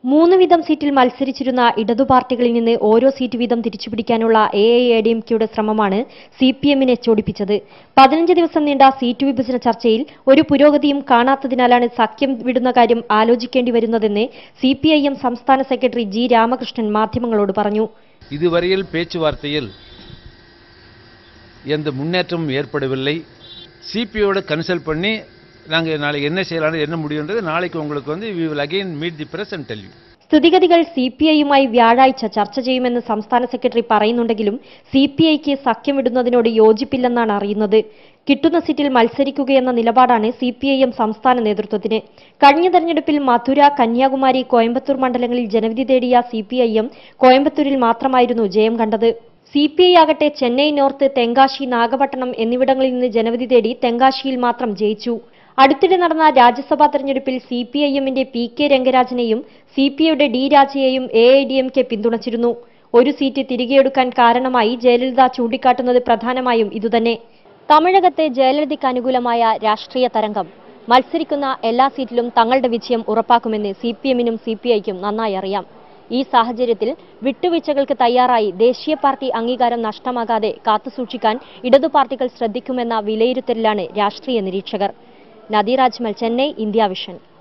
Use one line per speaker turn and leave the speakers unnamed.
മൂന്ന് വീതം സീറ്റിൽ മത്സരിച്ചിരുന്ന ഇടതു പാർട്ടികളിൽ നിന്ന് ഓരോ സീറ്റ് വീതം തിരിച്ചുപിടിക്കാനുള്ള A I A D M കെയുടെ ശ്രമമാണ് സി പി എമ്മിനെ ചോടിപ്പിച്ചത് പതിനഞ്ച് ദിവസം നീണ്ട സീറ്റ് വിഭജന ചർച്ചയിൽ ഒരു പുരോഗതിയും കാണാത്തതിനാലാണ് സഖ്യം വിടുന്ന കാര്യം ആലോചിക്കേണ്ടി വരുന്നതെന്ന് സി പി ഐ എം സംസ്ഥാന സെക്രട്ടറി ജി രാമകൃഷ്ണൻ മാധ്യമങ്ങളോട് പറഞ്ഞു
இதுவரையில் பேச்சுவார்த்தையில் எந்த முன்னேற்றமும் ஏற்படவில்லை சிபிஓட கன்சல்ட் பண்ணி நாங்கள் நாளைக்கு என்ன செய்யலாம்னு என்ன முடியுன்றது நாளைக்கு உங்களுக்கு வந்து we will again meet the press and tell you
സ്ഥിതിഗതികൾ സി പി ഐയുമായി വ്യാഴാഴ്ച ചർച്ച ചെയ്യുമെന്ന് സംസ്ഥാന സെക്രട്ടറി പറയുന്നുണ്ടെങ്കിലും സി പി ഐക്ക് സഖ്യം വിടുന്നതിനോട് യോജിപ്പില്ലെന്നാണ് അറിയുന്നത് കിട്ടുന്ന സീറ്റിൽ മത്സരിക്കുകയെന്ന നിലപാടാണ് സി പി ഐ എം സംസ്ഥാന നേതൃത്വത്തിന് കഴിഞ്ഞ തെരഞ്ഞെടുപ്പിൽ മധുര കന്യാകുമാരി കോയമ്പത്തൂർ മണ്ഡലങ്ങളിൽ ജനവിധി തേടിയ സി പി ഐ എം കോയമ്പത്തൂരിൽ മാത്രമായിരുന്നു ജയം കണ്ടത് സി പി ഐ ആകട്ടെ ചെന്നൈ നോർത്ത് തെങ്കാശി നാഗപട്ടണം എന്നിവിടങ്ങളിൽ നിന്ന് ജനവിധി തേടി തെങ്കാശിയിൽ മാത്രം ജയിച്ചു അടുത്തിടെ നടന്ന രാജ്യസഭാ തെരഞ്ഞെടുപ്പിൽ സി പി ഐ എമ്മിന്റെ പി കെ രംഗരാജനെയും സി പി ഐയുടെ ഡി രാജയെയും A I D M K പിന്തുണച്ചിരുന്നു ഒരു സീറ്റ് തിരികെയെടുക്കാൻ കാരണമായി ജയലളിത ചൂണ്ടിക്കാട്ടുന്നത് പ്രധാനമായും ഇതുതന്നെ തമിഴകത്തെ ജയലളിതയ്ക്ക് അനുകൂലമായ രാഷ്ട്രീയ തരംഗം മത്സരിക്കുന്ന എല്ലാ സീറ്റിലും തങ്ങളുടെ വിജയം ഉറപ്പാക്കുമെന്ന് സി പി എമ്മിനും സി പി ഐക്കും നന്നായി അറിയാം ഈ സാഹചര്യത്തിൽ വിട്ടുവീഴ്ചകൾക്ക് തയ്യാറായി ദേശീയ പാർട്ടി അംഗീകാരം നഷ്ടമാകാതെ കാത്തുസൂക്ഷിക്കാൻ ഇടതു പാർട്ടികൾ ശ്രദ്ധിക്കുമെന്ന വിലയിരുത്തലിലാണ് രാഷ്ട്രീയ നിരീക്ഷകർ നദീർ അജ്മൽ ചെന്നൈ ഇന്ത്യ വിഷൻ